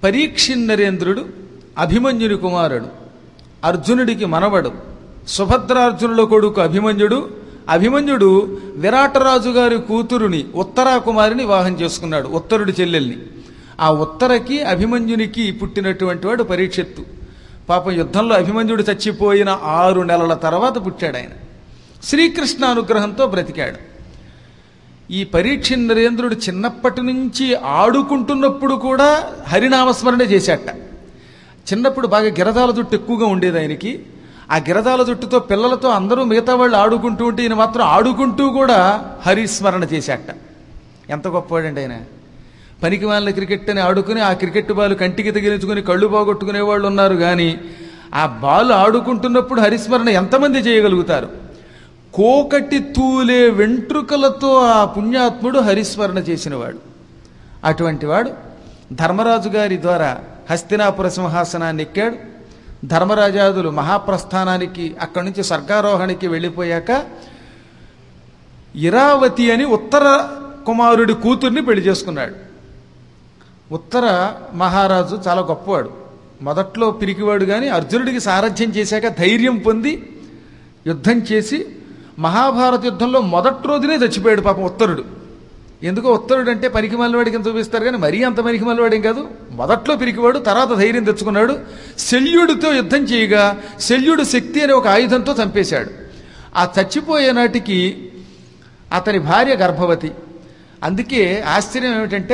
పరీక్షిన్నరేంద్రుడు అభిమన్యుని కుమారుడు అర్జునుడికి మనవడు సుభద్రార్జునుల కొడుకు అభిమన్యుడు అభిమన్యుడు విరాటరాజు గారి కూతురుని ఉత్తరా కుమారిని వివాహం చేసుకున్నాడు ఉత్తరుడి చెల్లెల్ని ఆ ఉత్తరకి అభిమన్యునికి పుట్టినటువంటి వాడు పరీక్షిత్తు పాపం యుద్ధంలో అభిమన్యుడు చచ్చిపోయిన ఆరు నెలల తర్వాత పుట్టాడు ఆయన శ్రీకృష్ణ అనుగ్రహంతో బ్రతికాడు ఈ పరీక్ష నరేంద్రుడు చిన్నప్పటి నుంచి ఆడుకుంటున్నప్పుడు కూడా హరినామస్మరణ చేశాట చిన్నప్పుడు బాగా గిరదాల జుట్టు ఎక్కువగా ఉండేది ఆయనకి ఆ గిరదాల జుట్టుతో పిల్లలతో అందరూ మిగతా వాళ్ళు ఆడుకుంటూ ఉంటే ఈయన మాత్రం ఆడుకుంటూ కూడా హరిస్మరణ చేశాట ఎంత గొప్పవాడండి ఆయన పనికి వాళ్ళ క్రికెట్ అని ఆడుకుని ఆ క్రికెట్ బాల్ కంటికి తగిలించుకుని కళ్ళు పోగొట్టుకునే వాళ్ళు ఉన్నారు కానీ ఆ బాల్ ఆడుకుంటున్నప్పుడు హరిస్మరణ ఎంతమంది చేయగలుగుతారు కోకటి తూలే వెంట్రుకలతో ఆ పుణ్యాత్ముడు హరిస్మరణ చేసినవాడు అటువంటి వాడు ధర్మరాజు గారి ద్వారా హస్తినాపుర సింహాసనాన్ని ఎక్కాడు ధర్మరాజాదులు మహాప్రస్థానానికి అక్కడి నుంచి స్వర్గారోహణకి వెళ్ళిపోయాక ఇరావతి అని ఉత్తర కుమారుడి కూతుర్ని పెళ్లి చేసుకున్నాడు ఉత్తర మహారాజు చాలా గొప్పవాడు మొదట్లో పిరికివాడు కానీ అర్జునుడికి సారథ్యం చేశాక ధైర్యం పొంది యుద్ధం చేసి మహాభారత యుద్ధంలో మొదటి రోజునే చచ్చిపోయాడు పాపం ఉత్తరుడు ఎందుకో ఉత్తరుడు అంటే పనికి మల్లవాడికి ఎంత చూపిస్తారు కానీ మరీ అంత పనికి మల్లవాడేం కాదు మొదట్లో పిరికివాడు తర్వాత ధైర్యం తెచ్చుకున్నాడు శల్యుడితో యుద్ధం చేయగా శల్యుడు శక్తి అనే ఒక ఆయుధంతో చంపేశాడు ఆ చచ్చిపోయే నాటికి అతని భార్య గర్భవతి అందుకే ఆశ్చర్యం ఏమిటంటే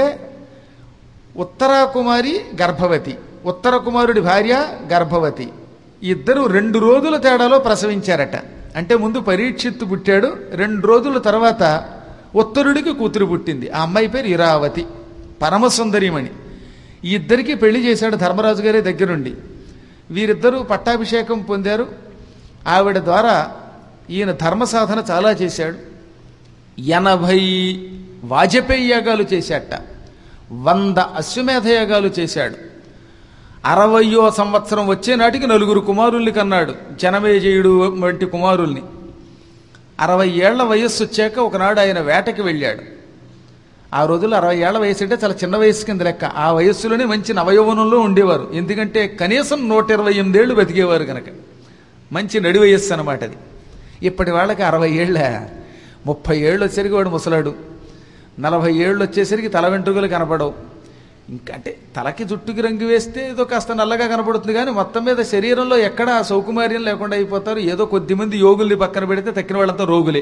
ఉత్తరా కుమారి గర్భవతి ఉత్తర కుమారుడి భార్య గర్భవతి ఈ ఇద్దరు రెండు రోజుల తేడాలో ప్రసవించారట అంటే ముందు పరీక్షిత్తు పుట్టాడు రెండు రోజుల తర్వాత ఉత్తరుడికి కూతురు పుట్టింది ఆ అమ్మాయి పేరు ఇరావతి పరమసుందరిమణి ఈ ఇద్దరికి పెళ్లి చేశాడు ధర్మరాజు గారి దగ్గరుండి వీరిద్దరూ పట్టాభిషేకం పొందారు ఆవిడ ద్వారా ఈయన ధర్మ సాధన చాలా చేశాడు ఎనభై వాజపేయి యాగాలు చేశాట వంద అశ్వమేధ యాగాలు చేశాడు అరవయో సంవత్సరం వచ్చే నాటికి నలుగురు కుమారుల్ని కన్నాడు జనమేజయుడు వంటి కుమారుల్ని అరవై ఏళ్ల వయస్సు వచ్చాక ఒకనాడు ఆయన వేటకి వెళ్ళాడు ఆ రోజుల్లో అరవై ఏళ్ల వయసు అంటే చాలా చిన్న వయసు కింద లెక్క ఆ వయస్సులోనే మంచి నవయౌవనంలో ఉండేవారు ఎందుకంటే కనీసం నూట ఇరవై ఎనిమిదేళ్లు బతికేవారు కనుక మంచి నడి వయస్సు అనమాట అది ఇప్పటి వాళ్ళకి అరవై ఏళ్ళ ముప్పై ఏళ్ళు వచ్చేసరికి వాడు ముసలాడు నలభై ఏళ్ళు వచ్చేసరికి తల వెంట్రుకలు కనపడవు ఇంకా అంటే తలకి జుట్టుకి రంగు వేస్తే ఏదో కాస్త నల్లగా కనపడుతుంది కానీ మొత్తం మీద శరీరంలో ఎక్కడ ఆ సౌకుమార్యం లేకుండా అయిపోతారు ఏదో కొద్దిమంది యోగుల్ని పక్కన పెడితే తక్కిన వాళ్ళంతా రోగులే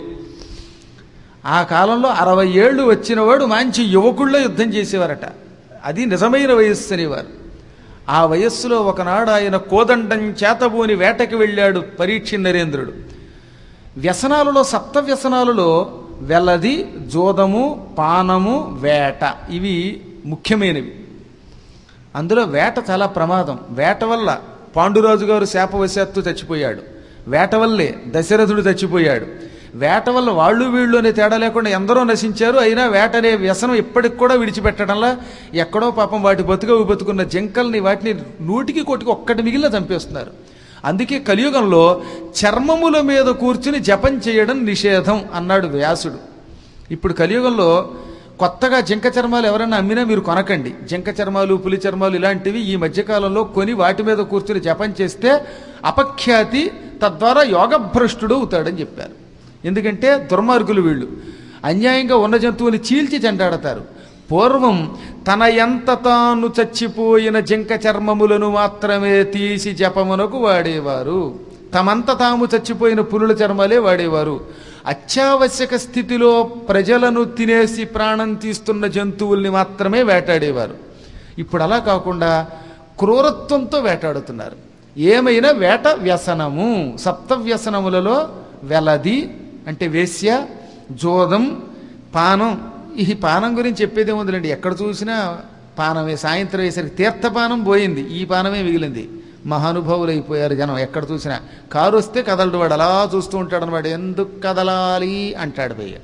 ఆ కాలంలో అరవై ఏళ్ళు వచ్చినవాడు మంచి యువకుళ్ళో యుద్ధం చేసేవారట అది నిజమైన వయస్సు అనేవారు ఆ వయస్సులో ఒకనాడు ఆయన కోదండం చేతబోని వేటకి వెళ్ళాడు పరీక్ష నరేంద్రుడు వ్యసనాలలో సప్త వ్యసనాలలో వెలది జోదము పానము వేట ఇవి ముఖ్యమైనవి అందులో వేట చాలా ప్రమాదం వేట వల్ల పాండురాజు గారు శాపవశాత్తు చచ్చిపోయాడు వేట వల్లే దశరథుడు చచ్చిపోయాడు వేట వల్ల వాళ్ళు వీళ్ళు అనే తేడా లేకుండా ఎందరో నశించారు అయినా వేట అనే వ్యసనం ఇప్పటికి కూడా విడిచిపెట్టడంలా ఎక్కడో పాపం వాటి బతుక బతుకున్న జింకల్ని వాటిని నూటికి కోటికి ఒక్కటి మిగిలిన చంపేస్తున్నారు అందుకే కలియుగంలో చర్మముల మీద కూర్చుని జపం చేయడం నిషేధం అన్నాడు వ్యాసుడు ఇప్పుడు కలియుగంలో కొత్తగా జింక చర్మాలు ఎవరైనా అమ్మినా మీరు కొనకండి జింక చర్మాలు పులి చర్మాలు ఇలాంటివి ఈ మధ్యకాలంలో కొని వాటి మీద కూర్చుని జపం చేస్తే అపఖ్యాతి తద్వారా యోగభ్రష్టుడు అవుతాడని చెప్పారు ఎందుకంటే దుర్మార్గులు వీళ్ళు అన్యాయంగా ఉన్న జంతువుని చీల్చి చెండాడతారు పూర్వం తన ఎంత తాను చచ్చిపోయిన జింక చర్మములను మాత్రమే తీసి జపమునకు వాడేవారు తమంత తాము చచ్చిపోయిన పులుల చర్మాలే వాడేవారు అత్యావశ్యక స్థితిలో ప్రజలను తినేసి ప్రాణం తీస్తున్న జంతువుల్ని మాత్రమే వేటాడేవారు ఇప్పుడు అలా కాకుండా క్రూరత్వంతో వేటాడుతున్నారు ఏమైనా వేట వ్యసనము సప్త వ్యసనములలో వెలది అంటే వేశ్య జోదం పానం ఈ పానం గురించి చెప్పేదే ఉందిలేండి ఎక్కడ చూసినా పానమే సాయంత్రం వేసరికి తీర్థపానం పోయింది ఈ పానమే మిగిలింది మహానుభావులు అయిపోయారు జనం ఎక్కడ చూసినా కారు వస్తే కదలడు వాడు అలా చూస్తూ ఉంటాడు అనమాట ఎందుకు కదలాలి అంటాడు పైగా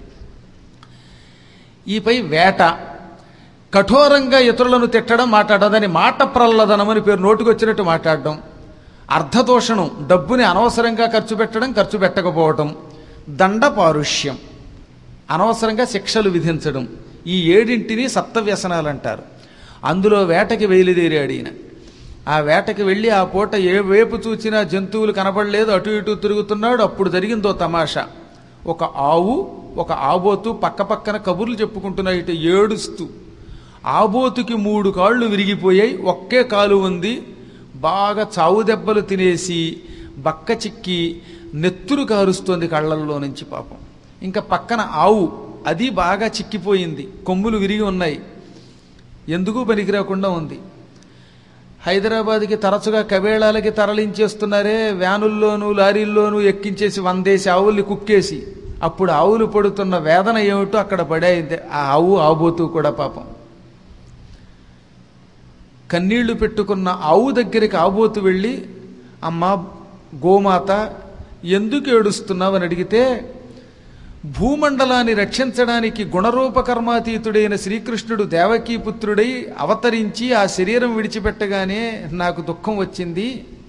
ఈపై వేట కఠోరంగా ఇతరులను తిట్టడం మాట్లాడడం దాని మాట ప్రల్లదనం అని పేరు నోటుకొచ్చినట్టు మాట్లాడడం అర్ధదోషణం డబ్బుని అనవసరంగా ఖర్చు పెట్టడం ఖర్చు పెట్టకపోవటం దండ పారుష్యం అనవసరంగా శిక్షలు విధించడం ఈ ఏడింటిని సప్తవ్యసనాలు అంటారు అందులో వేటకి బయలుదేరాడు ఈయన ఆ వేటకి వెళ్ళి ఆ పూట ఏ వైపు చూచినా జంతువులు కనపడలేదు అటు ఇటు తిరుగుతున్నాడు అప్పుడు జరిగిందో తమాషా ఒక ఆవు ఒక ఆబోతు పక్క పక్కన కబుర్లు చెప్పుకుంటున్నాయి ఇటు ఏడుస్తూ ఆబోతుకి మూడు కాళ్ళు విరిగిపోయాయి ఒకే కాలు ఉంది బాగా చావు దెబ్బలు తినేసి బక్క చిక్కి నెత్తురు కారుస్తోంది కళ్ళల్లో నుంచి పాపం ఇంకా పక్కన ఆవు అది బాగా చిక్కిపోయింది కొమ్ములు విరిగి ఉన్నాయి ఎందుకు పనికిరాకుండా ఉంది హైదరాబాద్కి తరచుగా కబేళాలకి తరలించేస్తున్నారే వ్యానుల్లోనూ లారీల్లోనూ ఎక్కించేసి వందేసి ఆవుల్ని కుక్కేసి అప్పుడు ఆవులు పడుతున్న వేదన ఏమిటో అక్కడ పడేది ఆ ఆవు ఆబోతూ కూడా పాపం కన్నీళ్లు పెట్టుకున్న ఆవు దగ్గరికి ఆబోతు వెళ్ళి అమ్మ గోమాత ఎందుకు ఏడుస్తున్నావు అని అడిగితే భూమండలాన్ని రక్షించడానికి గుణరూపకర్మాతీతుడైన శ్రీకృష్ణుడు దేవకీపుత్రుడై అవతరించి ఆ శరీరం విడిచిపెట్టగానే నాకు దుఃఖం వచ్చింది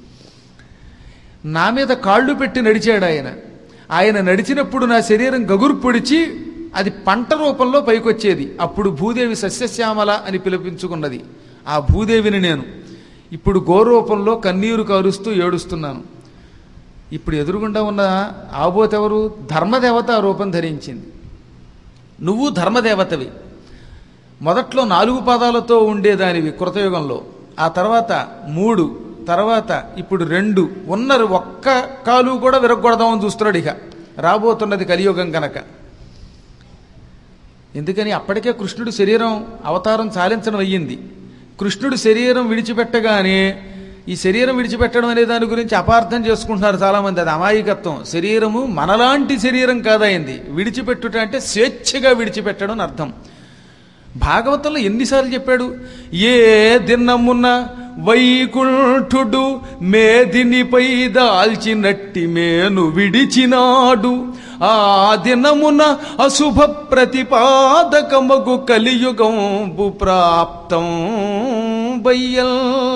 నా మీద కాళ్ళు పెట్టి నడిచాడు ఆయన ఆయన నడిచినప్పుడు నా శరీరం గగురు పొడిచి అది పంట రూపంలో పైకొచ్చేది అప్పుడు భూదేవి సస్యశ్యామల అని పిలిపించుకున్నది ఆ భూదేవిని నేను ఇప్పుడు గోరూపంలో కన్నీరు కారుస్తూ ఏడుస్తున్నాను ఇప్పుడు ఎదురుగుండా ఉన్న ఆబోతెవరు ధర్మదేవత ఆ రూపం ధరించింది నువ్వు ధర్మదేవతవి మొదట్లో నాలుగు పాదాలతో ఉండేదానివి కృతయుగంలో ఆ తర్వాత మూడు తర్వాత ఇప్పుడు రెండు ఉన్నరు ఒక్క కాలు కూడా విరగొడదామని చూస్తున్నాడు ఇక రాబోతున్నది కలియుగం కనుక ఎందుకని అప్పటికే కృష్ణుడు శరీరం అవతారం చాలించడం అయ్యింది కృష్ణుడు శరీరం విడిచిపెట్టగానే ఈ శరీరం విడిచిపెట్టడం అనే దాని గురించి అపార్థం చేసుకుంటున్నారు చాలామంది అది అమాయకత్వం శరీరము మనలాంటి శరీరం కాదయింది విడిచిపెట్టుట అంటే స్వేచ్ఛగా విడిచిపెట్టడం అని అర్థం భాగవతంలో ఎన్నిసార్లు చెప్పాడు ఏ దినమున వైకుంఠుడు మేదినిపై దాల్చినట్టి మేను విడిచినాడు ఆ దినమున అశుభ ప్రతిపాదకమగు కలియుగంబు ప్రాప్తం బయ్యల్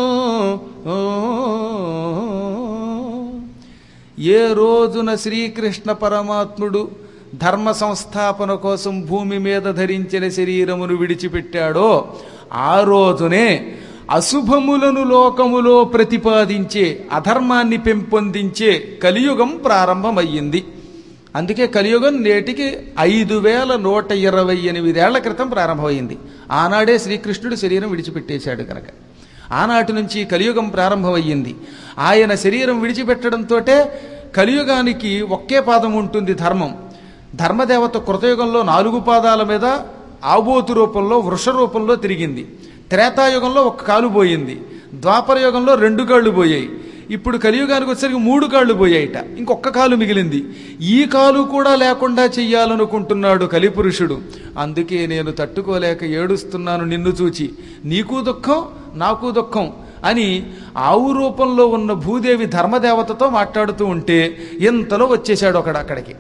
ఏ రోజున శ్రీకృష్ణ పరమాత్ముడు ధర్మ సంస్థాపన కోసం భూమి మీద ధరించిన శరీరమును విడిచిపెట్టాడో ఆ రోజునే అశుభములను లోకములో ప్రతిపాదించే అధర్మాన్ని పెంపొందించే కలియుగం ప్రారంభమయ్యింది అందుకే కలియుగం నేటికి ఐదు వేల నూట ఇరవై ఎనిమిదేళ్ల క్రితం ప్రారంభమైంది ఆనాడే శ్రీకృష్ణుడు శరీరం విడిచిపెట్టేశాడు కనుక ఆనాటి నుంచి కలియుగం ప్రారంభమయ్యింది ఆయన శరీరం విడిచిపెట్టడంతో కలియుగానికి ఒకే పాదం ఉంటుంది ధర్మం ధర్మదేవత కృతయుగంలో నాలుగు పాదాల మీద ఆబోతు రూపంలో వృష రూపంలో తిరిగింది త్రేతాయుగంలో ఒక కాలు పోయింది ద్వాపర యుగంలో రెండు కాళ్ళు పోయాయి ఇప్పుడు కలియుగానికి వచ్చేసరికి మూడు కాళ్ళు పోయాయిట ఇంకొక కాలు మిగిలింది ఈ కాలు కూడా లేకుండా చెయ్యాలనుకుంటున్నాడు కలిపురుషుడు అందుకే నేను తట్టుకోలేక ఏడుస్తున్నాను నిన్ను చూచి నీకు దుఃఖం నాకు దుఃఖం అని ఆవు రూపంలో ఉన్న భూదేవి ధర్మదేవతతో మాట్లాడుతూ ఉంటే ఎంతలో వచ్చేశాడు ఒకడు అక్కడికి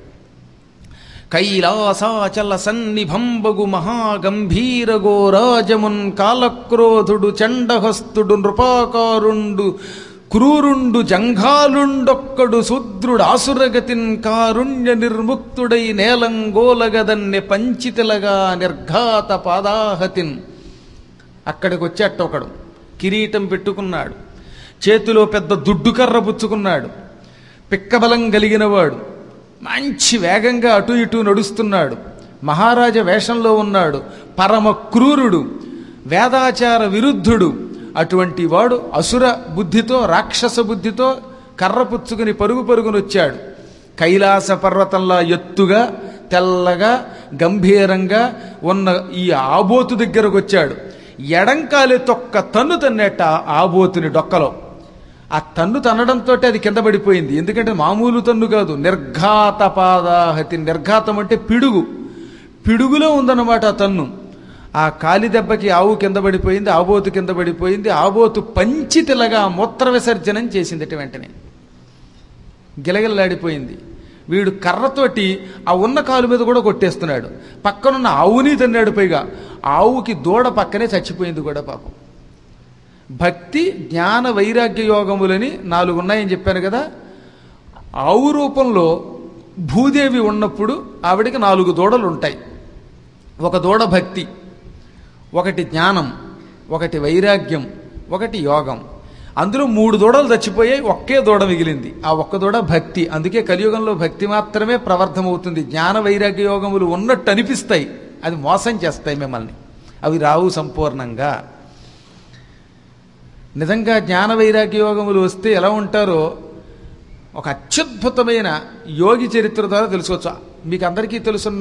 కైలాసాచల సన్నిభంబగు మహాగంభీర గోరాజమున్ కాలక్రోధుడు చండహస్తుడు నృపాకారుండు క్రూరుండు జంఘాలుండొక్కడు శూద్రుడు ఆసురగతిన్ కారుణ్య నిర్ముక్తుడై నేలంగోలగదన్నె పంచితిలగా నిర్ఘాత పాదాహతిన్ అక్కడికి వచ్చేట ఒకడు కిరీటం పెట్టుకున్నాడు చేతిలో పెద్ద దుడ్డు కర్ర పుచ్చుకున్నాడు పిక్కబలం కలిగినవాడు మంచి వేగంగా అటు ఇటు నడుస్తున్నాడు మహారాజ వేషంలో ఉన్నాడు పరమ క్రూరుడు వేదాచార విరుద్ధుడు అటువంటి వాడు అసుర బుద్ధితో రాక్షస బుద్ధితో కర్ర పుచ్చుకుని పరుగు పరుగును వచ్చాడు కైలాస పర్వతంలా ఎత్తుగా తెల్లగా గంభీరంగా ఉన్న ఈ ఆబోతు దగ్గరకు వచ్చాడు ఎడంకాలి తొక్క తన్ను తన్నేట ఆబోతుని డొక్కలో ఆ తన్ను తన్నడంతో అది కింద పడిపోయింది ఎందుకంటే మామూలు తన్ను కాదు నిర్ఘాత పాదాహతి నిర్ఘాతం అంటే పిడుగు పిడుగులో ఉందన్నమాట ఆ తన్ను ఆ కాలి దెబ్బకి ఆవు కింద పడిపోయింది ఆబోతు కింద పడిపోయింది ఆబోతు పంచితిలగా మూత్ర విసర్జనం చేసింది వెంటనే గిలగిలలాడిపోయింది వీడు కర్రతోటి ఆ ఉన్న కాలు మీద కూడా కొట్టేస్తున్నాడు పక్కనున్న ఆవుని తన్నాడు పైగా ఆవుకి దూడ పక్కనే చచ్చిపోయింది కూడా పాపం భక్తి జ్ఞాన వైరాగ్య యోగములని నాలుగు ఉన్నాయని చెప్పాను కదా ఆవు రూపంలో భూదేవి ఉన్నప్పుడు ఆవిడికి నాలుగు దూడలు ఉంటాయి ఒక దూడ భక్తి ఒకటి జ్ఞానం ఒకటి వైరాగ్యం ఒకటి యోగం అందులో మూడు దూడలు చచ్చిపోయాయి ఒకే దూడ మిగిలింది ఆ ఒక్క దూడ భక్తి అందుకే కలియుగంలో భక్తి మాత్రమే ప్రవర్ధమవుతుంది జ్ఞాన వైరాగ్య యోగములు ఉన్నట్టు అనిపిస్తాయి అది మోసం చేస్తాయి మిమ్మల్ని అవి రావు సంపూర్ణంగా నిజంగా జ్ఞాన వైరాగ్య యోగములు వస్తే ఎలా ఉంటారో ఒక అత్యద్భుతమైన యోగి చరిత్ర ద్వారా తెలుసుకోవచ్చు మీకు అందరికీ తెలుసున్న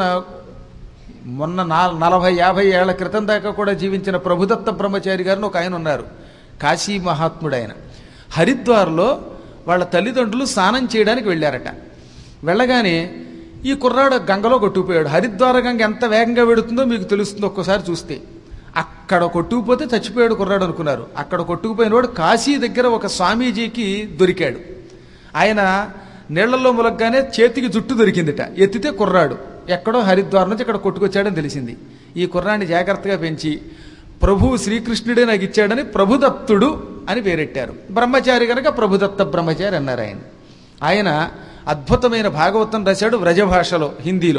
మొన్న నా నలభై యాభై ఏళ్ల క్రితం దాకా కూడా జీవించిన ప్రభుదత్త బ్రహ్మచారి గారిని ఒక ఆయన ఉన్నారు కాశీ మహాత్ముడు ఆయన హరిద్వార్లో వాళ్ళ తల్లిదండ్రులు స్నానం చేయడానికి వెళ్ళారట వెళ్ళగానే ఈ కుర్రాడు గంగలో కొట్టుకుపోయాడు హరిద్వార గంగ ఎంత వేగంగా వెడుతుందో మీకు తెలుస్తుంది ఒక్కసారి చూస్తే అక్కడ కొట్టుకుపోతే చచ్చిపోయాడు కుర్రాడు అనుకున్నారు అక్కడ కొట్టుకుపోయినవాడు కాశీ దగ్గర ఒక స్వామీజీకి దొరికాడు ఆయన నీళ్లలో ములగ్గానే చేతికి జుట్టు దొరికిందిట ఎత్తితే కుర్రాడు ఎక్కడో హరిద్వార్ నుంచి ఇక్కడ కొట్టుకొచ్చాడని తెలిసింది ఈ కుర్రాన్ని జాగ్రత్తగా పెంచి ప్రభువు శ్రీకృష్ణుడే నాకు ఇచ్చాడని ప్రభుదత్తుడు అని పేరెట్టారు బ్రహ్మచారి కనుక ప్రభుదత్త బ్రహ్మచారి అన్నారు ఆయన ఆయన అద్భుతమైన భాగవతం రాశాడు వ్రజభాషలో హిందీలో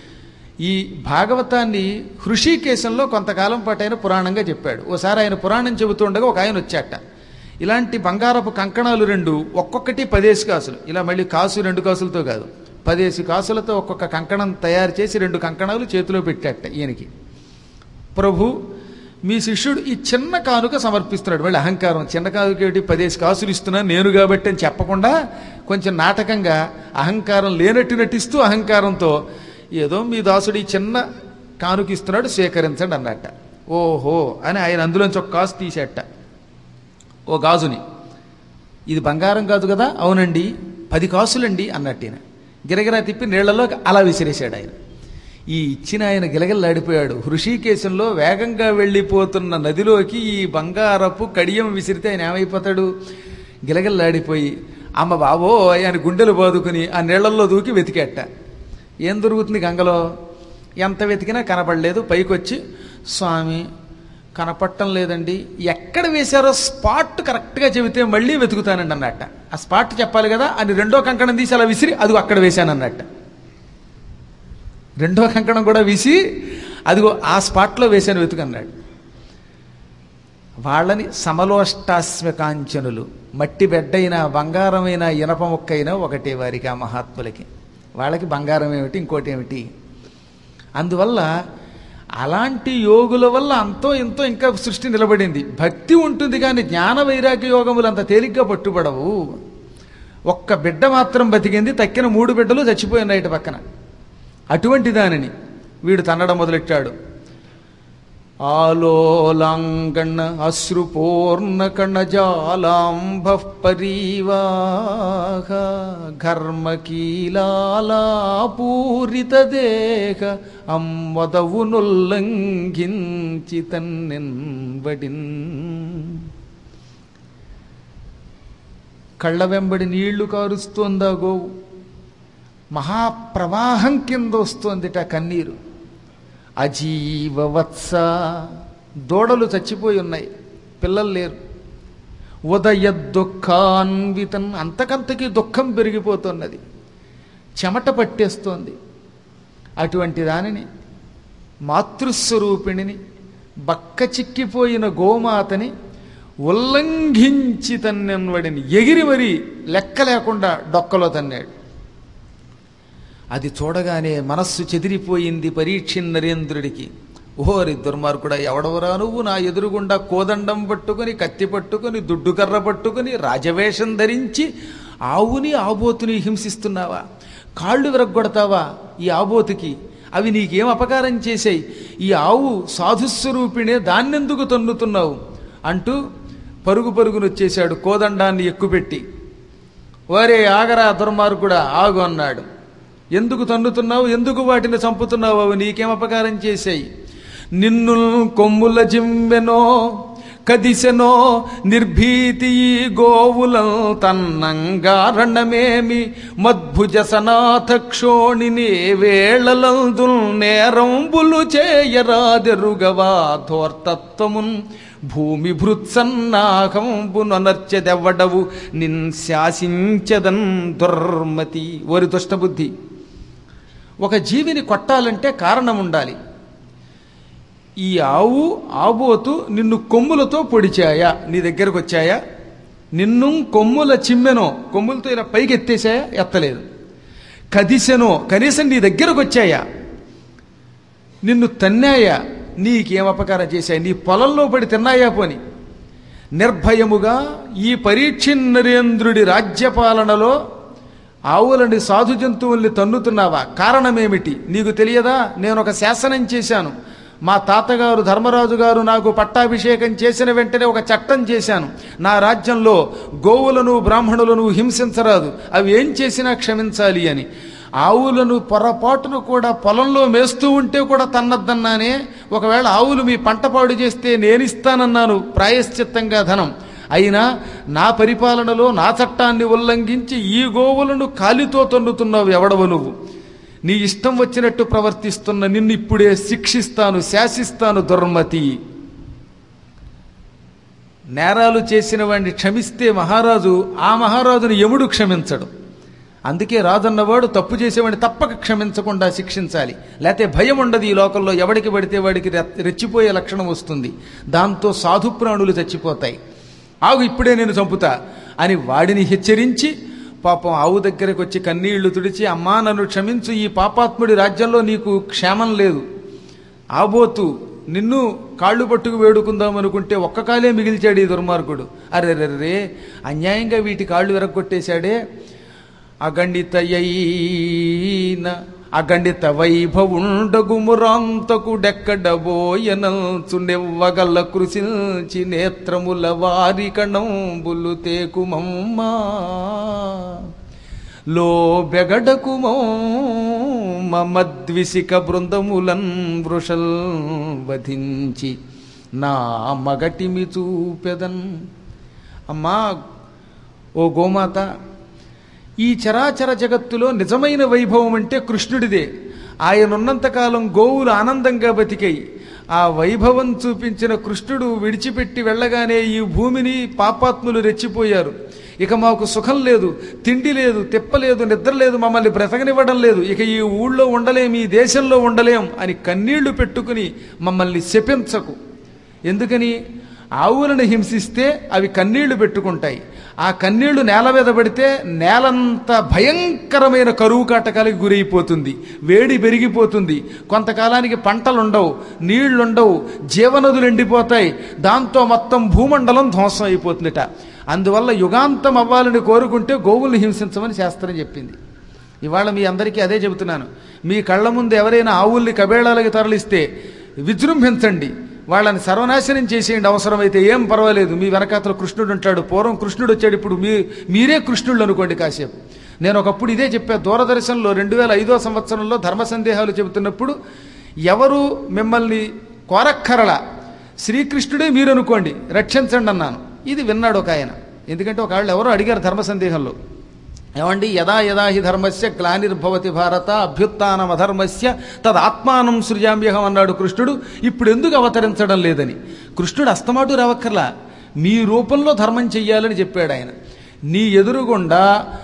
ఈ భాగవతాన్ని హృషికేశంలో కొంతకాలం పాటు ఆయన పురాణంగా చెప్పాడు ఓసారి ఆయన పురాణం చెబుతుండగా ఒక ఆయన వచ్చాట ఇలాంటి బంగారపు కంకణాలు రెండు ఒక్కొక్కటి పదేసి కాసులు ఇలా మళ్ళీ కాసు రెండు కాసులతో కాదు పదేసి కాసులతో ఒక్కొక్క కంకణం తయారు చేసి రెండు కంకణాలు చేతిలో పెట్టాట ఈయనకి ప్రభు మీ శిష్యుడు ఈ చిన్న కానుక సమర్పిస్తున్నాడు మళ్ళీ అహంకారం చిన్న కానుక ఏమిటి పదేసి కాసులు ఇస్తున్నా నేను కాబట్టి అని చెప్పకుండా కొంచెం నాటకంగా అహంకారం లేనట్టు నటిస్తూ అహంకారంతో ఏదో మీ దాసుడు ఈ చిన్న కానుక ఇస్తున్నాడు స్వీకరించండి అన్నట్ట ఓహో అని ఆయన అందులోంచి ఒక కాసు తీసేట ఓ గాజుని ఇది బంగారం కాదు కదా అవునండి పది కాసులండి అన్నట్టు ఈయన గిరగిరా తిప్పి నీళ్లలో అలా విసిరేశాడు ఆయన ఈ ఇచ్చిన ఆయన గిలగిల్లాడిపోయాడు హృషికేశంలో వేగంగా వెళ్ళిపోతున్న నదిలోకి ఈ బంగారపు కడియం విసిరితే ఆయన ఏమైపోతాడు గిలగిల్లాడిపోయి అమ్మ బాబో ఆయన గుండెలు బాదుకుని ఆ నీళ్లలో దూకి వెతికేట ఏం దొరుకుతుంది గంగలో ఎంత వెతికినా కనపడలేదు పైకొచ్చి స్వామి కనపడటం లేదండి ఎక్కడ వేశారో స్పాట్ కరెక్ట్గా చెబితే మళ్ళీ వెతుకుతానండి అన్నట్ట ఆ స్పాట్ చెప్పాలి కదా అని రెండో కంకణం తీసి అలా విసిరి అది అక్కడ వేశాను అన్నట్ట రెండో కంకణం కూడా విసి అదిగో ఆ స్పాట్లో వేశాను వెతుకన్నాడు వాళ్ళని సమలోష్టాస్మకాంచనులు మట్టి బెడ్డైన బంగారమైన ఇనప ముక్కైనా ఒకటే వారికి ఆ మహాత్ములకి వాళ్ళకి బంగారం ఏమిటి ఇంకోటి ఏమిటి అందువల్ల అలాంటి యోగుల వల్ల అంతో ఇంతో ఇంకా సృష్టి నిలబడింది భక్తి ఉంటుంది కానీ జ్ఞాన వైరాగ్య యోగములు అంత తేలిగ్గా పట్టుబడవు ఒక్క బిడ్డ మాత్రం బతికింది తక్కిన మూడు బిడ్డలు చచ్చిపోయినాయి ఇటు పక్కన అటువంటి దానిని వీడు తన్నడం మొదలెట్టాడు ఆలోలాంగణ అశ్రుపూర్ణ కణజాలాంభ పరీవాహ ఘర్మకీలాపూరిత దేహ అమ్మదవునుల్లంఘించి తన్నెన్బడిన్ కళ్ళ వెంబడి నీళ్లు కారుస్తోందా గోవు మహాప్రవాహం కింద వస్తోందిట కన్నీరు అజీవవత్స దూడలు చచ్చిపోయి ఉన్నాయి పిల్లలు లేరు ఉదయ దుఃఖాన్వితన్ అంతకంతకి దుఃఖం పెరిగిపోతున్నది చెమట పట్టేస్తోంది అటువంటి దానిని మాతృస్వరూపిణిని బక్క చిక్కిపోయిన గోమాతని ఉల్లంఘించి తన్నెన్వడిని ఎగిరి మరీ లెక్క లేకుండా డొక్కలో తన్నాడు అది చూడగానే మనస్సు చెదిరిపోయింది పరీక్ష నరేంద్రుడికి ఓరి దుర్మార్గుడా ఎవడవరా నువ్వు నా ఎదురుగుండా కోదండం పట్టుకుని కత్తి పట్టుకుని దుడ్డుకర్ర పట్టుకుని రాజవేషం ధరించి ఆవుని ఆబోతుని హింసిస్తున్నావా కాళ్ళు విరగ్గొడతావా ఈ ఆబోతుకి అవి నీకేం అపకారం చేశాయి ఈ ఆవు సాధుస్వరూపిణే దాన్నెందుకు తన్నుతున్నావు అంటూ పరుగు పరుగునొచ్చేశాడు కోదండాన్ని ఎక్కుపెట్టి వరే ఆగరా దుర్మార్గుడా ఆగు అన్నాడు ఎందుకు తన్నుతున్నావు ఎందుకు వాటిని చంపుతున్నావు అవి నీకేం అపకారం చేశాయి నిన్ను కొమ్ముల జిమ్మెనో కదిసెనో నిర్భీతి ఈ గోవులం తన్నంగా రణమేమి మద్భుజ సనాథ క్షోణిని వేళలందు నేరంబులు చేయరాదెరుగవా ధోర్తత్వమున్ భూమి భృత్సన్నాహంబునర్చెదెవ్వడవు నిన్ శాసించదన్ దుర్మతి ఓరి దుష్టబుద్ధి ఒక జీవిని కొట్టాలంటే కారణం ఉండాలి ఈ ఆవు ఆబోతు నిన్ను కొమ్ములతో పొడిచాయా నీ దగ్గరకు వచ్చాయా నిన్ను కొమ్ముల చిమ్మెనో కొమ్ములతో ఇలా పైకి ఎత్తేసాయా ఎత్తలేదు కదిసెనో కనీసం నీ దగ్గరకు వచ్చాయా నిన్ను తన్నాయా నీకేం అపకారం చేశాయి నీ పొలంలో పడి తిన్నాయా పోని నిర్భయముగా ఈ పరీక్ష నరేంద్రుడి రాజ్యపాలనలో ఆవులని సాధు జంతువుల్ని తన్నుతున్నావా కారణమేమిటి నీకు తెలియదా నేను ఒక శాసనం చేశాను మా తాతగారు ధర్మరాజు గారు నాకు పట్టాభిషేకం చేసిన వెంటనే ఒక చట్టం చేశాను నా రాజ్యంలో గోవులను బ్రాహ్మణులను హింసించరాదు అవి ఏం చేసినా క్షమించాలి అని ఆవులను పొరపాటును కూడా పొలంలో మేస్తూ ఉంటే కూడా తన్నద్దన్నానే ఒకవేళ ఆవులు మీ పంట పాడు చేస్తే నేనిస్తానన్నాను ప్రాయశ్చిత్తంగా ధనం అయినా నా పరిపాలనలో నా చట్టాన్ని ఉల్లంఘించి ఈ గోవులను కాలితో తన్నుతున్నావు ఎవడవు నువ్వు నీ ఇష్టం వచ్చినట్టు ప్రవర్తిస్తున్న నిన్ను ఇప్పుడే శిక్షిస్తాను శాసిస్తాను దుర్మతి నేరాలు చేసిన వాడిని క్షమిస్తే మహారాజు ఆ మహారాజును యముడు క్షమించడు అందుకే రాజన్నవాడు తప్పు చేసేవాడిని తప్పక క్షమించకుండా శిక్షించాలి లేకపోతే భయం ఉండదు ఈ లోకంలో ఎవడికి పడితే వాడికి రె- రెచ్చిపోయే లక్షణం వస్తుంది దాంతో సాధు ప్రాణులు చచ్చిపోతాయి ఆగు ఇప్పుడే నేను చంపుతా అని వాడిని హెచ్చరించి పాపం ఆవు దగ్గరకు వచ్చి కన్నీళ్లు తుడిచి అమ్మా నన్ను క్షమించు ఈ పాపాత్ముడి రాజ్యంలో నీకు క్షేమం లేదు ఆబోతు నిన్ను కాళ్ళు పట్టుకు వేడుకుందాం అనుకుంటే ఒక్క కాలే మిగిల్చాడు ఈ దుర్మార్గుడు అరే రే అన్యాయంగా వీటి కాళ్ళు విరగొట్టేశాడే అగణితయైన అగణిత వైభవుండగు మురాంతకుడెక్కడబోయనంచు నెవ్వగల్ల కృషించి నేత్రముల వారి కణంబులు తేకుమమ్మా లో బెగడకుమో మమద్విసిక బృందములన్ వృషల్ వధించి నా మగటిమి చూపెదన్ అమ్మా ఓ గోమాత ఈ చరాచర జగత్తులో నిజమైన వైభవం అంటే కృష్ణుడిదే ఆయన ఉన్నంతకాలం గోవులు ఆనందంగా బతికాయి ఆ వైభవం చూపించిన కృష్ణుడు విడిచిపెట్టి వెళ్ళగానే ఈ భూమిని పాపాత్ములు రెచ్చిపోయారు ఇక మాకు సుఖం లేదు తిండి లేదు తిప్పలేదు నిద్ర లేదు మమ్మల్ని బ్రతకనివ్వడం లేదు ఇక ఈ ఊళ్ళో ఉండలేం ఈ దేశంలో ఉండలేం అని కన్నీళ్లు పెట్టుకుని మమ్మల్ని శపించకు ఎందుకని ఆవులను హింసిస్తే అవి కన్నీళ్లు పెట్టుకుంటాయి ఆ కన్నీళ్లు నేల మీద పడితే నేలంత భయంకరమైన కరువు కాటకాలకి గురైపోతుంది వేడి పెరిగిపోతుంది కొంతకాలానికి పంటలుండవు నీళ్లుండవు జీవనదులు ఎండిపోతాయి దాంతో మొత్తం భూమండలం ధ్వంసం అయిపోతుందిట అందువల్ల యుగాంతం అవ్వాలని కోరుకుంటే గోవుల్ని హింసించమని శాస్త్రం చెప్పింది ఇవాళ మీ అందరికీ అదే చెబుతున్నాను మీ కళ్ళ ముందు ఎవరైనా ఆవుల్ని కబేళాలకి తరలిస్తే విజృంభించండి వాళ్ళని సర్వనాశనం చేసేయండి అవసరమైతే ఏం పర్వాలేదు మీ వెనకాతల కృష్ణుడు ఉంటాడు పూర్వం కృష్ణుడు వచ్చాడు ఇప్పుడు మీ మీరే కృష్ణుళ్ళు అనుకోండి కాసేపు నేను ఒకప్పుడు ఇదే చెప్పా దూరదర్శన్లో రెండు వేల ఐదో సంవత్సరంలో ధర్మ సందేహాలు చెబుతున్నప్పుడు ఎవరు మిమ్మల్ని కోరక్కరల శ్రీకృష్ణుడే మీరు అనుకోండి రక్షించండి అన్నాను ఇది విన్నాడు ఒక ఆయన ఎందుకంటే ఒక వాళ్ళు ఎవరో అడిగారు ధర్మ సందేహంలో ఏమండి యదా యదా హి ధర్మస్య గ్లానిర్భవతి భారత అభ్యుత్నం అధర్మస్య తదాత్మానం సృజామ్యహం అన్నాడు కృష్ణుడు ఇప్పుడు ఎందుకు అవతరించడం లేదని కృష్ణుడు అస్తమాటు రావక్కర్లా మీ రూపంలో ధర్మం చెయ్యాలని చెప్పాడు ఆయన నీ ఎదురుగుండా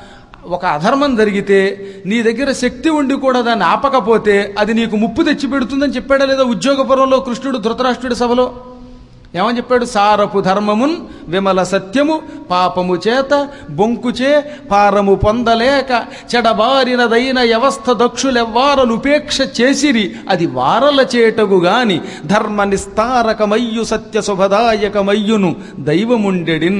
ఒక అధర్మం జరిగితే నీ దగ్గర శక్తి ఉండి కూడా దాన్ని ఆపకపోతే అది నీకు ముప్పు తెచ్చి పెడుతుందని చెప్పాడా లేదా ఉద్యోగపురంలో కృష్ణుడు ధృతరాష్ట్రుడి సభలో ఏమని చెప్పాడు సారపు ధర్మమున్ విమల సత్యము పాపము చేత బొంకుచే పారము పొందలేక చెడబారినదైన వ్యవస్థ దక్షులెవ్వారలు ఉపేక్ష చేసిరి అది వారల చేటగు గాని ధర్మ నిస్తారకమయ్యు సత్య శుభదాయకమయ్యును దైవముండెడిన్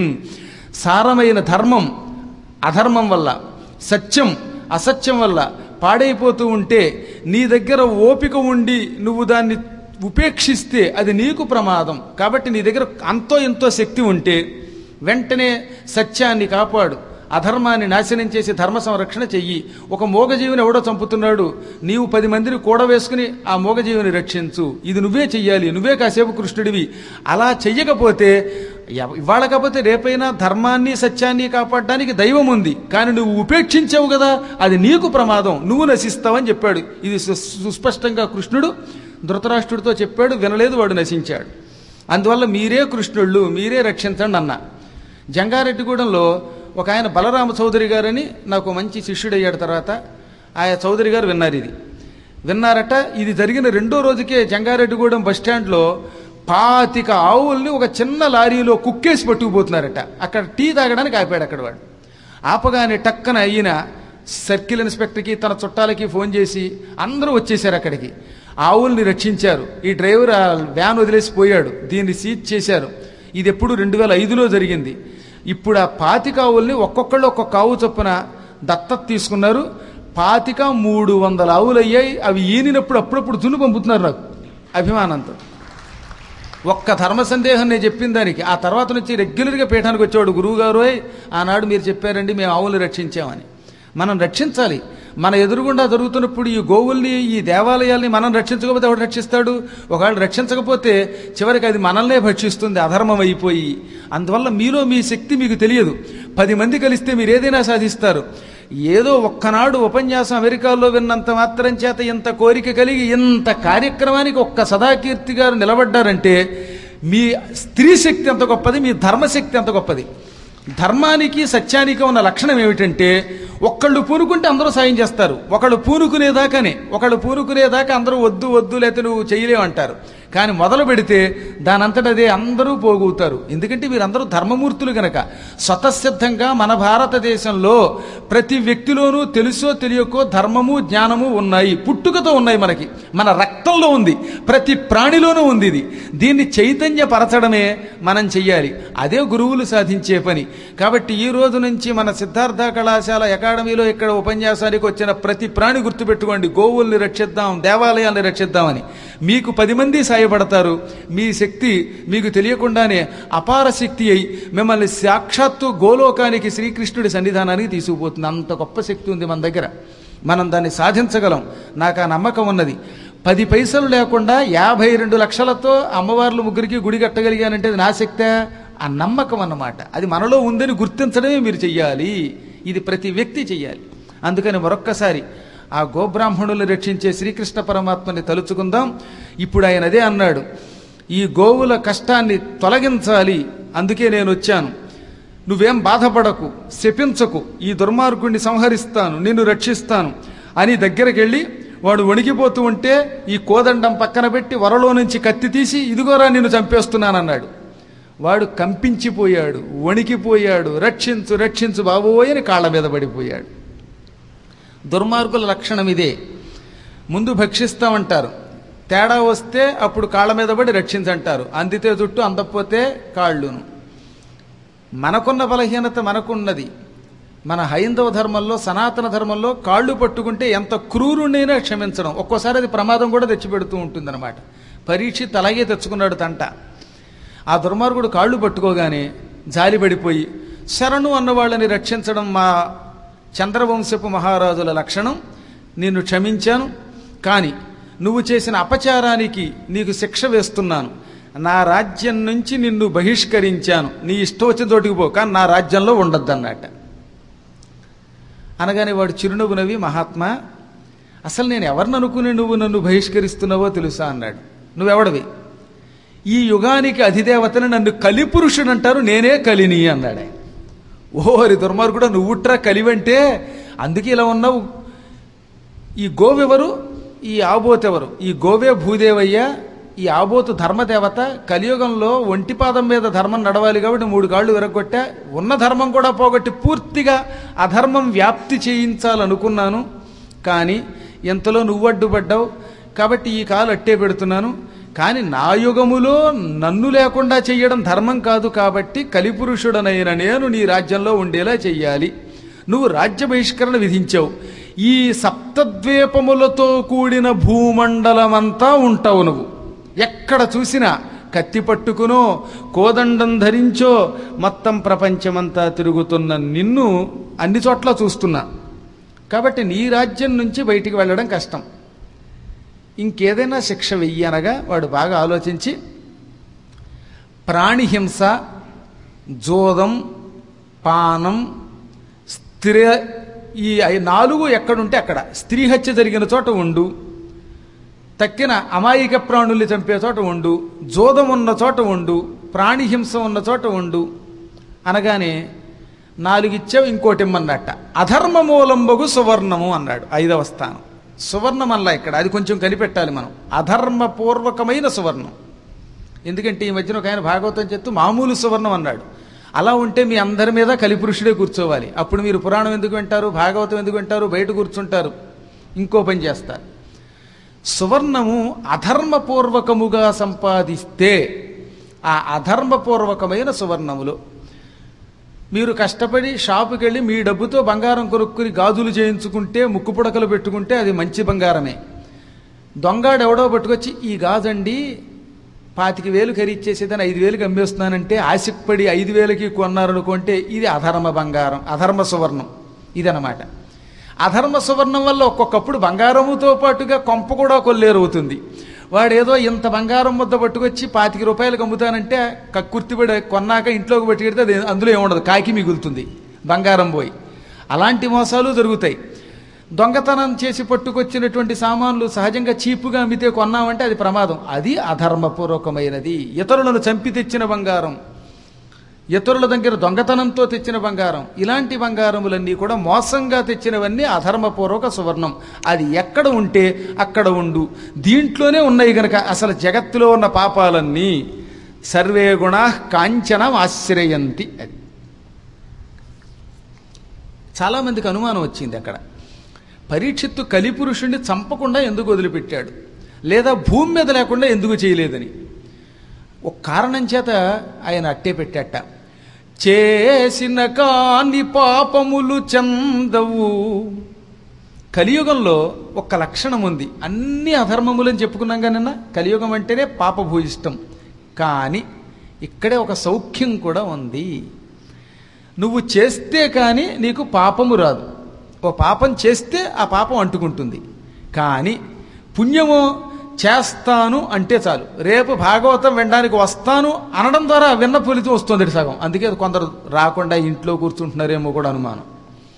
సారమైన ధర్మం అధర్మం వల్ల సత్యం అసత్యం వల్ల పాడైపోతూ ఉంటే నీ దగ్గర ఓపిక ఉండి నువ్వు దాన్ని ఉపేక్షిస్తే అది నీకు ప్రమాదం కాబట్టి నీ దగ్గర అంతో ఎంతో శక్తి ఉంటే వెంటనే సత్యాన్ని కాపాడు అధర్మాన్ని నాశనం చేసి ధర్మ సంరక్షణ చెయ్యి ఒక మూగజీవిని ఎవడో చంపుతున్నాడు నీవు పది మందిని కూడవేసుకుని ఆ మూగజీవిని రక్షించు ఇది నువ్వే చెయ్యాలి నువ్వే కాసేపు కృష్ణుడివి అలా చెయ్యకపోతే ఎవ- ఇవాళ కాకపోతే రేపైనా ధర్మాన్ని సత్యాన్ని కాపాడడానికి దైవం ఉంది కానీ నువ్వు ఉపేక్షించావు కదా అది నీకు ప్రమాదం నువ్వు నశిస్తావని చెప్పాడు ఇది సు- సుస్పష్టంగా కృష్ణుడు ధృతరాష్ట్రుడితో చెప్పాడు వినలేదు వాడు నశించాడు అందువల్ల మీరే కృష్ణుళ్ళు మీరే రక్షించండి అన్న జంగారెడ్డిగూడెంలో ఒక ఆయన బలరామ చౌదరి గారని నాకు మంచి శిష్యుడయ్యాడు తర్వాత ఆయన చౌదరి గారు విన్నారు ఇది విన్నారట ఇది జరిగిన రెండో రోజుకే జంగారెడ్డిగూడెం బస్టాండ్లో పాతిక ఆవుల్ని ఒక చిన్న లారీలో కుక్కేసి పట్టుకుపోతున్నారట అక్కడ టీ తాగడానికి ఆపాడు అక్కడ వాడు ఆపగానే టక్కన అయిన సర్కిల్ ఇన్స్పెక్టర్కి తన చుట్టాలకి ఫోన్ చేసి అందరూ వచ్చేసారు అక్కడికి ఆవుల్ని రక్షించారు ఈ డ్రైవర్ ఆ వ్యాన్ వదిలేసి పోయాడు దీన్ని సీజ్ చేశారు ఇది ఎప్పుడు రెండు వేల ఐదులో జరిగింది ఇప్పుడు ఆ పాతిక ఆవుల్ని ఒక్కొక్కళ్ళు ఒక్కొక్క ఆవు చొప్పున దత్తత తీసుకున్నారు పాతిక మూడు వందల ఆవులు అయ్యాయి అవి ఈనినప్పుడు అప్పుడప్పుడు దున్ను పంపుతున్నారు నాకు అభిమానంతో ఒక్క ధర్మ సందేహం నేను చెప్పిన దానికి ఆ తర్వాత నుంచి రెగ్యులర్గా పీఠానికి వచ్చేవాడు గురువుగారు "ఓయ్, ఆనాడు మీరు చెప్పారండి మేము ఆవులు రక్షించామని మనం రక్షించాలి మన ఎదురుగుండా జరుగుతున్నప్పుడు ఈ గోవుల్ని ఈ దేవాలయాల్ని మనం రక్షించకపోతే ఎవడు రక్షిస్తాడు ఒకవేళ రక్షించకపోతే చివరికి అది మనల్నే భక్షిస్తుంది అధర్మం అయిపోయి అందువల్ల మీలో మీ శక్తి మీకు తెలియదు పది మంది కలిస్తే మీరు ఏదైనా సాధిస్తారు ఏదో ఒక్కనాడు ఉపన్యాసం అమెరికాలో విన్నంత మాత్రం చేత ఇంత కోరిక కలిగి ఇంత కార్యక్రమానికి ఒక్క సదాకీర్తి గారు నిలబడ్డారంటే మీ స్త్రీ శక్తి ఎంత గొప్పది మీ ధర్మశక్తి ఎంత గొప్పది ధర్మానికి సత్యానికి ఉన్న లక్షణం ఏమిటంటే ఒక్కళ్ళు పూనుకుంటే అందరూ సాయం చేస్తారు ఒకళ్ళు పూనుకునేదాకానే ఒకళ్ళు పూనుకునేదాకా అందరూ వద్దు వద్దు లేకపోతే నువ్వు చేయలేవు అంటారు కానీ మొదలు పెడితే దానంతట అదే అందరూ పోగవుతారు ఎందుకంటే వీరందరూ ధర్మమూర్తులు గనక స్వతసిద్ధంగా మన భారతదేశంలో ప్రతి వ్యక్తిలోనూ తెలుసో తెలియకో ధర్మము జ్ఞానము ఉన్నాయి పుట్టుకతో ఉన్నాయి మనకి మన రక్తంలో ఉంది ప్రతి ప్రాణిలోనూ ఉంది ఇది దీన్ని చైతన్యపరచడమే మనం చెయ్యాలి అదే గురువులు సాధించే పని కాబట్టి ఈ రోజు నుంచి మన సిద్ధార్థ కళాశాల అకాడమీలో ఇక్కడ ఉపన్యాసానికి వచ్చిన ప్రతి ప్రాణి గుర్తుపెట్టుకోండి గోవుల్ని రక్షిద్దాం దేవాలయాల్ని రక్షిద్దామని మీకు పది మంది సాయపడతారు మీ శక్తి మీకు తెలియకుండానే అపార శక్తి అయి మిమ్మల్ని సాక్షాత్తు గోలోకానికి శ్రీకృష్ణుడి సన్నిధానానికి తీసుకుపోతుంది అంత గొప్ప శక్తి ఉంది మన దగ్గర మనం దాన్ని సాధించగలం నాకు ఆ నమ్మకం ఉన్నది పది పైసలు లేకుండా యాభై రెండు లక్షలతో అమ్మవార్లు ముగ్గురికి గుడి కట్టగలిగానంటే అది నా శక్తే ఆ నమ్మకం అన్నమాట అది మనలో ఉందని గుర్తించడమే మీరు చెయ్యాలి ఇది ప్రతి వ్యక్తి చెయ్యాలి అందుకని మరొక్కసారి ఆ గోబ్రాహ్మణుల్ని రక్షించే శ్రీకృష్ణ పరమాత్మని తలుచుకుందాం ఇప్పుడు ఆయన అదే అన్నాడు ఈ గోవుల కష్టాన్ని తొలగించాలి అందుకే నేను వచ్చాను నువ్వేం బాధపడకు శపించకు ఈ దుర్మార్గుణ్ణి సంహరిస్తాను నిన్ను రక్షిస్తాను అని దగ్గరికి వెళ్ళి వాడు వణికిపోతూ ఉంటే ఈ కోదండం పక్కన పెట్టి వరలో నుంచి కత్తి తీసి ఇదిగోరా నిన్ను చంపేస్తున్నానన్నాడు వాడు కంపించిపోయాడు వణికిపోయాడు రక్షించు రక్షించు బాబోయ్ అని కాళ్ళ మీద పడిపోయాడు దుర్మార్గుల లక్షణం ఇదే ముందు భక్షిస్తామంటారు తేడా వస్తే అప్పుడు కాళ్ళ మీద పడి రక్షించంటారు అందితే జుట్టు అందకపోతే కాళ్ళును మనకున్న బలహీనత మనకున్నది మన హైందవ ధర్మంలో సనాతన ధర్మంలో కాళ్ళు పట్టుకుంటే ఎంత క్రూరుణ్ణైనా క్షమించడం ఒక్కోసారి అది ప్రమాదం కూడా తెచ్చిపెడుతూ ఉంటుందన్నమాట పరీక్షిత్ అలాగే తెచ్చుకున్నాడు తంట ఆ దుర్మార్గుడు కాళ్ళు పట్టుకోగానే జాలి పడిపోయి శరణు అన్న వాళ్ళని రక్షించడం మా చంద్రవంశపు మహారాజుల లక్షణం నిన్ను క్షమించాను కానీ నువ్వు చేసిన అపచారానికి నీకు శిక్ష వేస్తున్నాను నా రాజ్యం నుంచి నిన్ను బహిష్కరించాను నీ ఇష్టం వచ్చిన చోటికి పో కానీ నా రాజ్యంలో ఉండొద్దన్నట అనగానే వాడు చిరునవ్వు నవ్వి మహాత్మా అసలు నేను ఎవరిని అనుకుని నువ్వు నన్ను బహిష్కరిస్తున్నావో తెలుసా అన్నాడు నువ్వెవడవి ఈ యుగానికి అధిదేవతని నన్ను కలిపురుషుడు అంటారు నేనే కలిని అన్నాడు ఆయన ఓరి దుర్మార్గుడు నువ్వుట్రా కలివంటే అందుకే ఇలా ఉన్నావు ఈ గోవెవరు ఈ ఆబోతెవరు ఈ గోవే భూదేవయ్య ఈ ఆబోతు ధర్మదేవత కలియుగంలో ఒంటి పాదం మీద ధర్మం నడవాలి కాబట్టి మూడు కాళ్ళు విరగొట్టా ఉన్న ధర్మం కూడా పోగొట్టి పూర్తిగా అధర్మం వ్యాప్తి చేయించాలనుకున్నాను కానీ ఎంతలో నువ్వు అడ్డుపడ్డావు కాబట్టి ఈ కాలు అట్టే పెడుతున్నాను కానీ నా యుగములో నన్ను లేకుండా చెయ్యడం ధర్మం కాదు కాబట్టి కలిపురుషుడనైన నేను నీ రాజ్యంలో ఉండేలా చెయ్యాలి నువ్వు రాజ్య బహిష్కరణ విధించావు ఈ సప్తద్వీపములతో కూడిన భూమండలమంతా ఉంటావు నువ్వు ఎక్కడ చూసినా కత్తి పట్టుకునో కోదండం ధరించో మొత్తం ప్రపంచమంతా తిరుగుతున్న నిన్ను అన్ని చోట్ల చూస్తున్నా కాబట్టి నీ రాజ్యం నుంచి బయటికి వెళ్ళడం కష్టం ఇంకేదైనా శిక్ష వెయ్యి అనగా వాడు బాగా ఆలోచించి ప్రాణిహింస జోదం పానం స్త్రీ ఈ ఐ- నాలుగు ఎక్కడుంటే అక్కడ స్త్రీ హత్య జరిగిన చోట ఉండు తక్కిన అమాయక ప్రాణుల్ని చంపే చోట ఉండు జోదం ఉన్న చోట ఉండు ప్రాణిహింస ఉన్న చోట ఉండు అనగానే నాలుగిచ్చావు ఇంకోటి ఇమ్మన్నట్ట అధర్మ మూలంబగు సువర్ణము అన్నాడు ఐదవ స్థానం సువర్ణం అల్లా ఇక్కడ అది కొంచెం కనిపెట్టాలి మనం అధర్మపూర్వకమైన సువర్ణం ఎందుకంటే ఈ మధ్యన ఒక ఆయన భాగవతం చెప్తూ మామూలు సువర్ణం అన్నాడు అలా ఉంటే మీ అందరి మీద కలిపురుషుడే కూర్చోవాలి అప్పుడు మీరు పురాణం ఎందుకు వింటారు భాగవతం ఎందుకు వింటారు బయట కూర్చుంటారు ఇంకో పని చేస్తారు సువర్ణము అధర్మపూర్వకముగా సంపాదిస్తే ఆ అధర్మపూర్వకమైన సువర్ణములు మీరు కష్టపడి షాపుకి వెళ్ళి మీ డబ్బుతో బంగారం కొనుక్కుని గాజులు చేయించుకుంటే ముక్కు పుడకలు పెట్టుకుంటే అది మంచి బంగారమే దొంగాడు ఎవడో పట్టుకొచ్చి ఈ గాజండి పాతిక వేలు ఖరీచేసేదని ఐదు వేలకు అమ్మేస్తున్నానంటే ఆశపడి ఐదు వేలకి కొన్నారనుకుంటే ఇది అధర్మ బంగారం అధర్మ సువర్ణం ఇదనమాట అధర్మ సువర్ణం వల్ల ఒక్కొక్కప్పుడు బంగారముతో పాటుగా కొంప కూడా కొల్లేరవుతుంది వాడేదో ఇంత బంగారం ముద్ద పట్టుకొచ్చి పాతిక రూపాయలకు అమ్ముతానంటే కక్కుర్తిపడి కొన్నాక ఇంట్లోకి పట్టుకెడితే అది అందులో ఏముండదు కాకి మిగులుతుంది బంగారం పోయి అలాంటి మోసాలు జరుగుతాయి దొంగతనం చేసి పట్టుకొచ్చినటువంటి సామాన్లు సహజంగా చీపుగా అమ్మితే కొన్నామంటే అది ప్రమాదం అది అధర్మపూర్వకమైనది ఇతరులను చంపి తెచ్చిన బంగారం ఇతరుల దగ్గర దొంగతనంతో తెచ్చిన బంగారం ఇలాంటి బంగారములన్నీ కూడా మోసంగా తెచ్చినవన్నీ అధర్మపూర్వక సువర్ణం అది ఎక్కడ ఉంటే అక్కడ ఉండు దీంట్లోనే ఉన్నాయి గనక అసలు జగత్తులో ఉన్న పాపాలన్నీ సర్వే గుణ కాంచనం ఆశ్రయంతి అది చాలామందికి అనుమానం వచ్చింది అక్కడ పరీక్షిత్తు కలిపురుషుణ్ణి చంపకుండా ఎందుకు వదిలిపెట్టాడు లేదా భూమి మీద లేకుండా ఎందుకు చేయలేదని ఒక కారణం చేత ఆయన అట్టే పెట్టాట చేసిన కాని పాపములు చందవు కలియుగంలో ఒక లక్షణం ఉంది అన్ని అధర్మములని చెప్పుకున్నాం కానీ కలియుగం అంటేనే పాపభూయిష్టం కానీ ఇక్కడే ఒక సౌఖ్యం కూడా ఉంది నువ్వు చేస్తే కానీ నీకు పాపము రాదు ఓ పాపం చేస్తే ఆ పాపం అంటుకుంటుంది కానీ పుణ్యము చేస్తాను అంటే చాలు రేపు భాగవతం వినడానికి వస్తాను అనడం ద్వారా విన్న ఫలితం వస్తుంది సగం అందుకే కొందరు రాకుండా ఇంట్లో కూర్చుంటున్నారేమో కూడా అనుమానం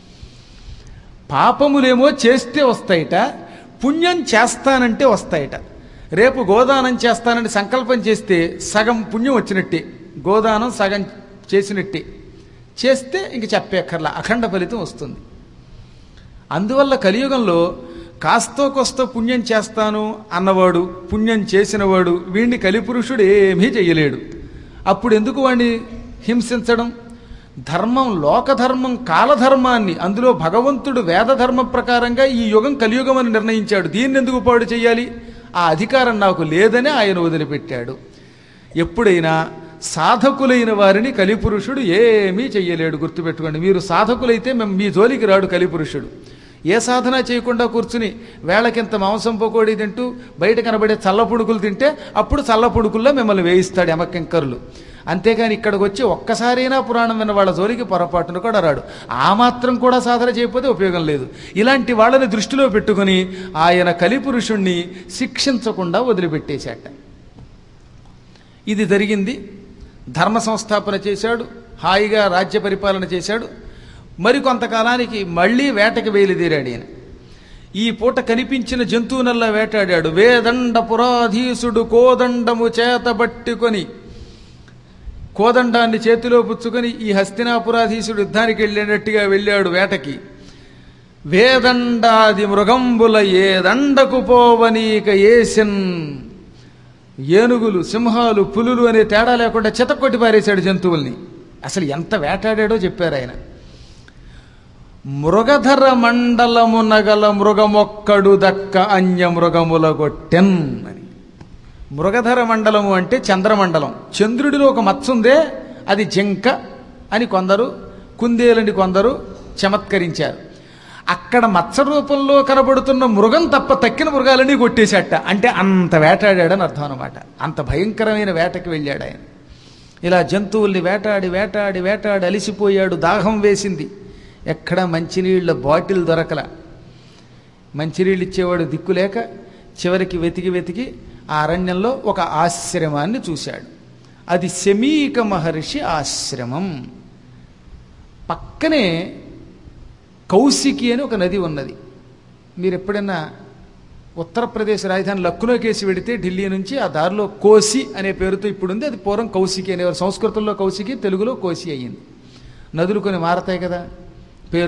పాపములేమో చేస్తే వస్తాయిట పుణ్యం చేస్తానంటే వస్తాయిట రేపు గోదానం చేస్తానని సంకల్పం చేస్తే సగం పుణ్యం వచ్చినట్టే గోదానం సగం చేసినట్టే చేస్తే ఇంక చెప్పేక్కర్లా అఖండ ఫలితం వస్తుంది అందువల్ల కలియుగంలో కాస్తో కొస్తో పుణ్యం చేస్తాను అన్నవాడు పుణ్యం చేసినవాడు వీడిని కలిపురుషుడు ఏమీ చెయ్యలేడు అప్పుడు ఎందుకు వాడిని హింసించడం ధర్మం లోకధర్మం కాలధర్మాన్ని అందులో భగవంతుడు వేదధర్మ ప్రకారంగా ఈ యుగం కలియుగం అని నిర్ణయించాడు దీన్ని ఎందుకు పాడు చేయాలి ఆ అధికారం నాకు లేదని ఆయన వదిలిపెట్టాడు ఎప్పుడైనా సాధకులైన వారిని కలిపురుషుడు ఏమీ చెయ్యలేడు గుర్తుపెట్టుకోండి మీరు సాధకులైతే మేము మీ జోలికి రాడు కలిపురుషుడు ఏ సాధన చేయకుండా కూర్చుని వేళకింత మాంసం పకోడీ తింటూ బయట కనబడే చల్ల పుడుకులు తింటే అప్పుడు చల్ల పుడుకుల్లో మిమ్మల్ని వేయిస్తాడు ఎమకెంకరులు అంతేగాని ఇక్కడికి వచ్చి ఒక్కసారైనా పురాణం విన్న వాళ్ళ జోలికి పొరపాటును కూడా రాడు ఆ మాత్రం కూడా సాధన చేయకపోతే ఉపయోగం లేదు ఇలాంటి వాళ్ళని దృష్టిలో పెట్టుకుని ఆయన కలిపురుషుణ్ణి శిక్షించకుండా వదిలిపెట్టేశాట ఇది జరిగింది ధర్మ సంస్థాపన చేశాడు హాయిగా రాజ్య పరిపాలన చేశాడు మరి కొంతకాలానికి మళ్ళీ వేటకి బయలుదేరాడు ఈయన ఈ పూట కనిపించిన జంతువునల్లా వేటాడాడు వేదండ పురాధీసుడు కోదండము చేతబట్టుకొని కోదండాన్ని చేతిలో పుచ్చుకొని ఈ హస్తినాపురాధీసుడు యుద్ధానికి వెళ్ళినట్టుగా వెళ్ళాడు వేటకి వేదండాది మృగంబుల ఏదండకు పోవనీక ఏసన్ ఏనుగులు సింహాలు పులులు అనే తేడా లేకుండా చితకొట్టి పారేశాడు జంతువుల్ని అసలు ఎంత వేటాడాడో చెప్పారు ఆయన మృగధర మండలము నగల మృగమొక్కడు దక్క అన్య మృగముల గొట్టెన్ అని మృగధర మండలము అంటే చంద్రమండలం చంద్రుడిలో ఒక మత్సుందే అది జింక అని కొందరు కుందేలని కొందరు చమత్కరించారు అక్కడ మత్స రూపంలో కనబడుతున్న మృగం తప్ప తక్కిన మృగాలని కొట్టేశాట అంటే అంత వేటాడాడని అర్థం అనమాట అంత భయంకరమైన వేటకి వెళ్ళాడు ఆయన ఇలా జంతువుల్ని వేటాడి వేటాడి వేటాడి అలిసిపోయాడు దాహం వేసింది ఎక్కడ మంచినీళ్ళ బాటిల్ దొరకల మంచినీళ్ళు ఇచ్చేవాడు దిక్కులేక చివరికి వెతికి వెతికి ఆ అరణ్యంలో ఒక ఆశ్రమాన్ని చూశాడు అది శమీక మహర్షి ఆశ్రమం పక్కనే కౌశికి అని ఒక నది ఉన్నది మీరు ఎప్పుడైనా ఉత్తరప్రదేశ్ రాజధాని లక్నోకేసి వెడితే ఢిల్లీ నుంచి ఆ దారిలో కోసి అనే పేరుతో ఇప్పుడు ఉంది అది పూర్వం కౌశికి అనేవారు సంస్కృతంలో కౌశికి తెలుగులో కోసి అయ్యింది నదులు కొన్ని మారతాయి కదా